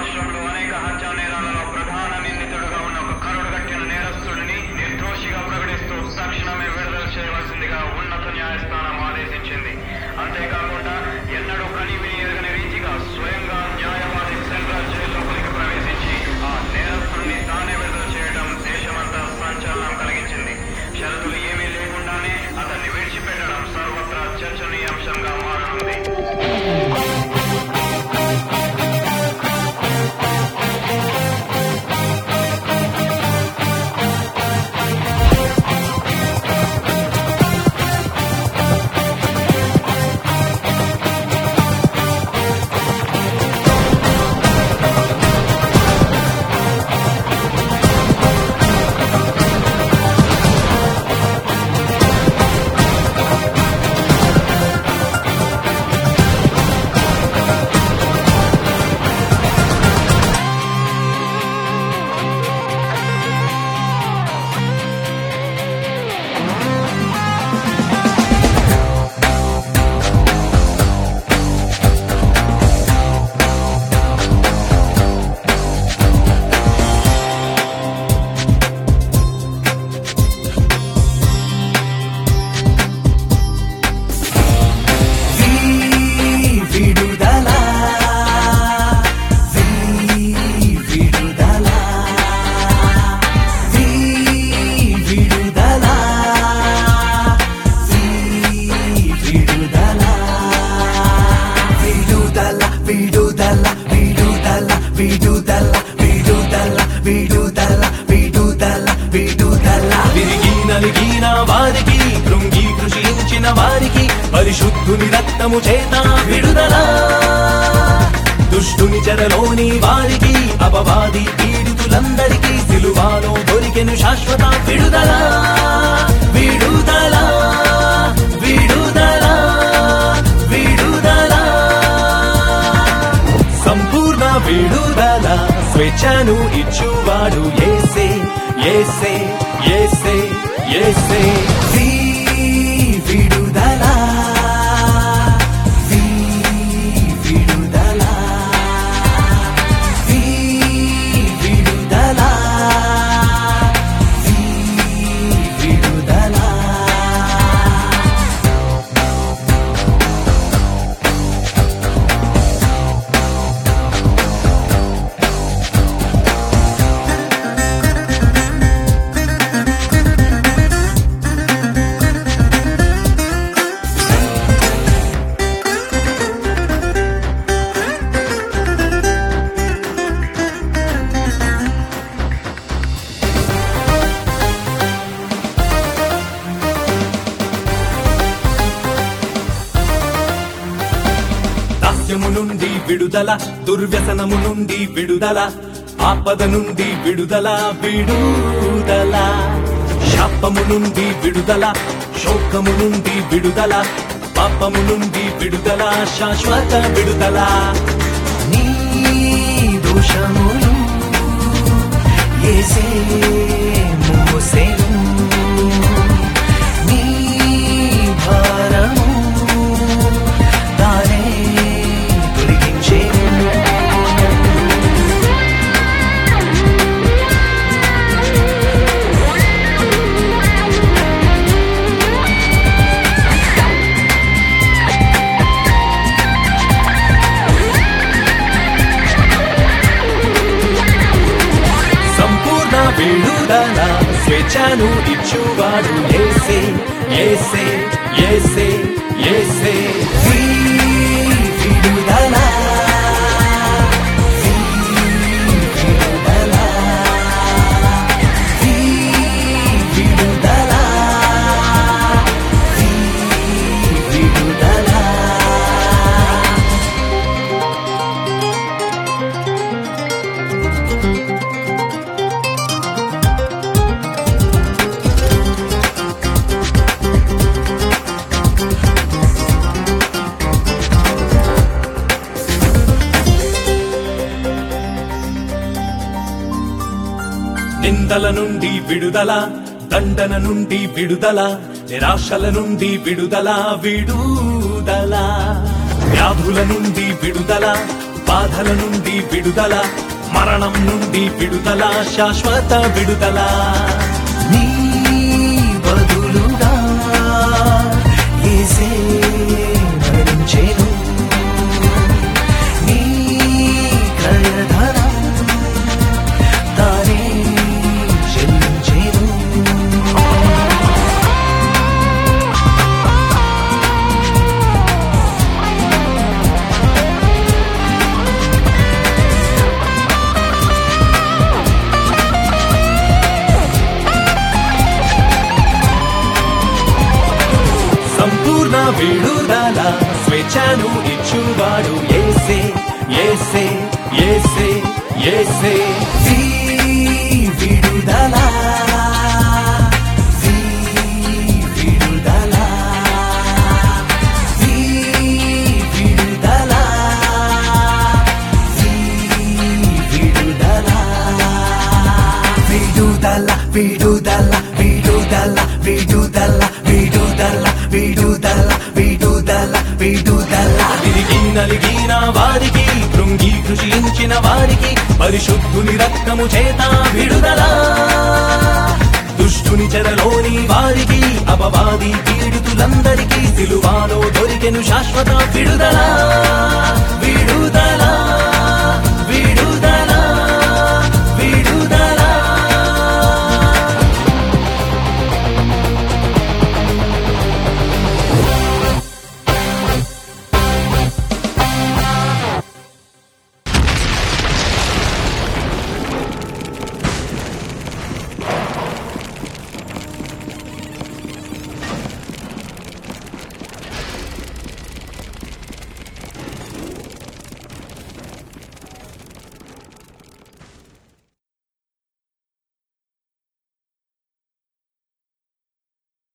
రాష్ట్రంలో అనేక హత్యా నేరాలలో ప్రధాన నిందితుడుగా ఉన్న ఒక కరుడు కట్టిన నేరస్తుడిని నిర్దోషిగా ప్రకటిస్తూ తక్షణమే విడుదల చేయవలసిందిగా ఉన్నత న్యాయస్థానం ఆదేశించింది అంతేకాకుండా ఎన్నడూ కనివిని ఎరగని రీతిగా స్వయంగా న్యాయవాది సెంట్రల్ జైల్లోపలికి ప్రవేశించి ఆ నేరస్తుడిని తానే విడుదల చేయడం దేశమంతా సంచలనం కలిగించింది షరతులు ఏమీ లేకుండానే అతన్ని విడిచిపెట్టడం సర్వత్రా చర్చనీయాంశంగా మారనుంది విడుదల విడుదల విడుదల విడుదల విడుదల విడుదల విడుదల విడుదల విడుదల విడుదల విడుదల విడుదల విరిగి నలిగిన వారికి కృంగి కృషించిన వారికి పరిశుద్ధుని రక్తము చేత విడుదల దుష్టుని చెరలోని వారికి అపవాది పీడితులందరికీ సిలువాలో దొరికెను శాశ్వత విడుదల విడుదల విడుదల విడుదల సంపూర్ణ విడుదల స్వేచ్ఛను ఇచ్చువాడు ఏసే ఏసే ఏసే ఏసే వి విడుదల వి విడుదల వి విడుదల వి విడుదల దాస్యము నుండి విడుదల దుర్వ్యసనము నుండి విడుదల ఆపద నుండి విడుదల విడుదల శాపము నుండి విడుదల శోకము నుండి విడుదల పాపము నుండి విడుదల శాశ్వత విడుదల నీ దోషములు ఏసే మోసెను నీ భారము తానే తొలగించెను సంపూర్ణ విడుదల స్వేచ్ఛను ఇచ్చువాడు ఏసే ఏసే ఏసే ఏసే వి విడుదల వి విడుదల వి విడుదల వి విడుదల నిందల నుండి విడుదల దండన నుండి విడుదల నిరాశల నుండి విడుదల విడుదల వ్యాధుల నుండి విడుదల బాధల నుండి విడుదల మరణం నుండి విడుదల శాశ్వత విడుదల నీ బదులుగా యేసే మరణించెను నీ క్రయధనం తానే చెల్లించెను సంపూర్ణ విడుదల స్వేచ్ఛను ఇచ్చువాడు ఏసే ఏసే ఏసే ఏసే నీ విడుదల నీ విడుదల నీ విడుదల నీ విడుదల విడుదల విడుదల విడుదల విడుదల విడుదల విడుదల విడుదల విడుదల తిరిగి నలిగిన వారికి కృంగి కృషించిన వారికి పరిశుద్ధుని రక్తము చేత విడుదల దుష్టుని చెరలోని వారికి అపవాది పీడితులందరికీ సిలువాలో దొరికెను శాశ్వత విడుదల